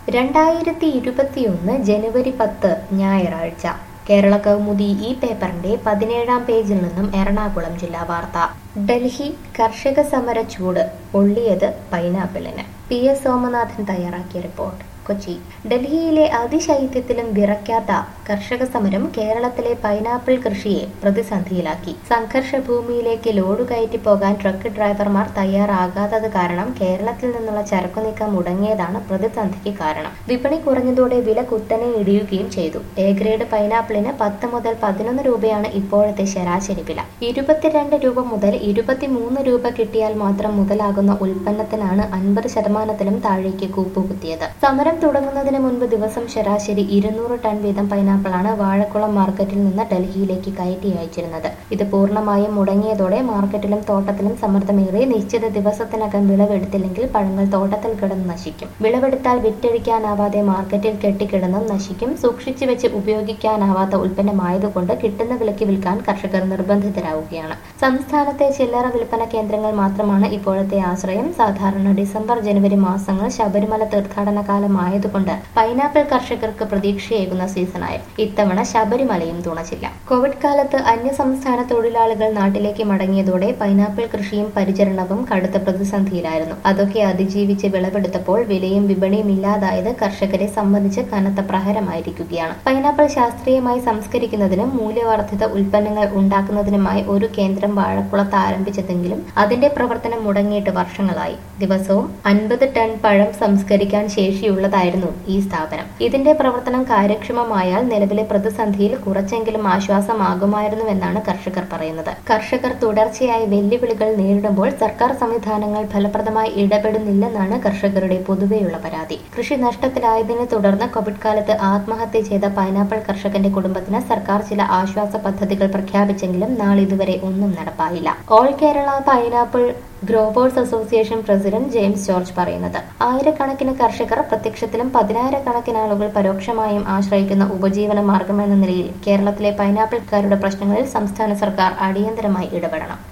രണ്ടായിരത്തി ഇരുപത്തിയൊന്ന് ജനുവരി പത്ത് ഞായറാഴ്ച കേരള കൗമുദി ഈ പേപ്പറിന്റെ പതിനേഴാം പേജിൽ നിന്നും എറണാകുളം ജില്ലാ വാർത്ത ഡൽഹി കർഷക സമര ചൂട് പൊള്ളിയത് പൈനാപ്പിളിന് പി എസ് സോമനാഥൻ തയ്യാറാക്കിയ റിപ്പോർട്ട് കൊച്ചി ഡൽഹിയിലെ അതിശൈത്യത്തിലും വിറയ്ക്കാത്ത കർഷക സമരം കേരളത്തിലെ പൈനാപ്പിൾ കൃഷിയെ പ്രതിസന്ധിയിലാക്കി സംഘർഷ ഭൂമിയിലേക്ക് ലോഡ് കയറ്റി പോകാൻ ട്രക്ക് ഡ്രൈവർമാർ തയ്യാറാകാത്തത് കാരണം കേരളത്തിൽ നിന്നുള്ള ചരക്കു നീക്കം മുടങ്ങിയതാണ് പ്രതിസന്ധിക്ക് കാരണം വിപണി കുറഞ്ഞതോടെ വില കുത്തനെ ഇടിയുകയും ചെയ്തു എ ഗ്രേഡ് പൈനാപ്പിളിന് പത്ത് മുതൽ പതിനൊന്ന് രൂപയാണ് ഇപ്പോഴത്തെ ശരാശരി വില ഇരുപത്തിരണ്ട് രൂപ മുതൽ ഇരുപത്തിമൂന്ന് രൂപ കിട്ടിയാൽ മാത്രം മുതലാകുന്ന ഉൽപ്പന്നത്തിനാണ് അൻപത് ശതമാനത്തിലും താഴേക്ക് കൂപ്പുകുത്തിയത് സമരം തുടങ്ങുന്നതിന് മുൻപ് ദിവസം ശരാശരി ഇരുന്നൂറ് ടൺ വീതം പൈനാപ്പിളാണ് വാഴക്കുളം മാർക്കറ്റിൽ നിന്ന് ഡൽഹിയിലേക്ക് കയറ്റി അയച്ചിരുന്നത് ഇത് പൂർണ്ണമായും മുടങ്ങിയതോടെ മാർക്കറ്റിലും തോട്ടത്തിലും സമ്മർദ്ദമേറി നിശ്ചിത ദിവസത്തിനകം വിളവെടുത്തില്ലെങ്കിൽ പഴങ്ങൾ തോട്ടത്തിൽ കിടന്ന് നശിക്കും വിളവെടുത്താൽ വിറ്റഴിക്കാനാവാതെ മാർക്കറ്റിൽ കെട്ടിക്കിടന്നും നശിക്കും സൂക്ഷിച്ചു വെച്ച് ഉപയോഗിക്കാനാവാത്ത ഉൽപ്പന്നമായതുകൊണ്ട് കിട്ടുന്ന വിലയ്ക്ക് വിൽക്കാൻ കർഷകർ നിർബന്ധിതരാവുകയാണ് സംസ്ഥാനത്തെ ചില്ലറ വിൽപ്പന കേന്ദ്രങ്ങൾ മാത്രമാണ് ഇപ്പോഴത്തെ ആശ്രയം സാധാരണ ഡിസംബർ ജനുവരി മാസങ്ങൾ ശബരിമല തീർത്ഥാടന കാലമായതുകൊണ്ട് പൈനാപ്പിൾ കർഷകർക്ക് പ്രതീക്ഷയേകുന്ന സീസണായി ഇത്തവണ ശബരിമലയും തുണച്ചില്ല കോവിഡ് കാലത്ത് അന്യസംസ്ഥാന തൊഴിലാളികൾ നാട്ടിലേക്ക് മടങ്ങിയതോടെ പൈനാപ്പിൾ കൃഷിയും പരിചരണവും കടുത്ത പ്രതിസന്ധിയിലായിരുന്നു അതൊക്കെ അതിജീവിച്ച് വിളവെടുത്തപ്പോൾ വിലയും വിപണിയും ഇല്ലാതായത് കർഷകരെ സംബന്ധിച്ച് കനത്ത പ്രഹരമായിരിക്കുകയാണ് പൈനാപ്പിൾ ശാസ്ത്രീയമായി സംസ്കരിക്കുന്നതിനും മൂല്യവർദ്ധിത ഉൽപ്പന്നങ്ങൾ ഉണ്ടാക്കുന്നതിനുമായി ഒരു കേന്ദ്രം വാഴക്കുളത്ത് ആരംഭിച്ചതെങ്കിലും അതിന്റെ പ്രവർത്തനം മുടങ്ങിയിട്ട് വർഷങ്ങളായി ദിവസവും അൻപത് ടൺ പഴം സംസ്കരിക്കാൻ ശേഷിയുള്ളതായിരുന്നു ഈ സ്ഥാപനം ഇതിന്റെ പ്രവർത്തനം കാര്യക്ഷമമായാൽ നിലവിലെ പ്രതിസന്ധിയിൽ കുറച്ചെങ്കിലും ആശ്വാസമാകുമായിരുന്നുവെന്നാണ് കർഷകർ പറയുന്നത് കർഷകർ തുടർച്ചയായി വെല്ലുവിളികൾ നേരിടുമ്പോൾ സർക്കാർ സംവിധാനങ്ങൾ ഫലപ്രദമായി ഇടപെടുന്നില്ലെന്നാണ് കർഷകരുടെ പൊതുവെയുള്ള പരാതി കൃഷി നഷ്ടത്തിലായതിനെ തുടർന്ന് കോവിഡ് കാലത്ത് ആത്മഹത്യ ചെയ്ത പൈനാപ്പിൾ കർഷകന്റെ കുടുംബത്തിന് സർക്കാർ ചില ആശ്വാസ പദ്ധതികൾ പ്രഖ്യാപിച്ചെങ്കിലും നാളിതുവരെ ഒന്നും നടപ്പായില്ല all Kerala pineapple growers association president James George പറയുന്നത് ആയിരക്കണക്കിന് കർഷകർ പ്രത്യക്ഷത്തിലും പതിനായിരക്കണക്കിന് ആളുകൾ പരോക്ഷമായും ആശ്രയിക്കുന്ന ഉപജീവന മാർഗമെന്ന നിലയിൽ കേരളത്തിലെ പൈനാപ്പിൾക്കാരുടെ പ്രശ്നങ്ങളിൽ സംസ്ഥാന സർക്കാർ അടിയന്തരമായി ഇടപെടണം